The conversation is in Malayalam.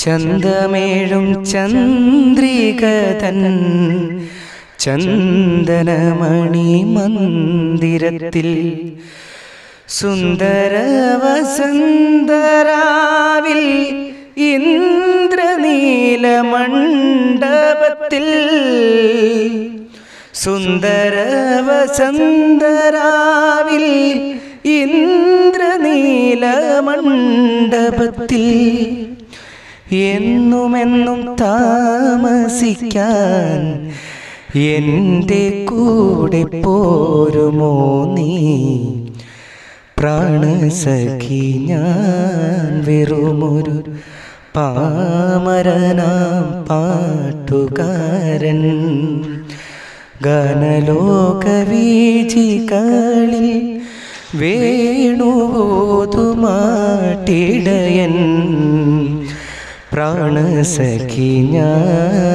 ചന്തമേഴും ചന്ദ്രികതൻ ചന്ദനമണി മന്ദിരത്തിൽ സുന്ദര വസന്തരാവിൽ ഇന്ദ്രനീല മണ്ഡപത്തിൽ സുന്ദര വസന്തരാവിൽ ഇന്ദ്രനീല മണ്ഡപത്തിൽ എന്നുമെന്നും താമസിക്കാൻ എൻ്റെ കൂടെ പോരുമോ നീ പ്രാണസഖി ഞാൻ വെറുമൊരു പാമരനാം പാട്ടുകാരൻ ഗാനലോകവീജികളിൽ വേണുവോതുമാട്ടിടയൻ പ്രാണസഖി ഞാൻ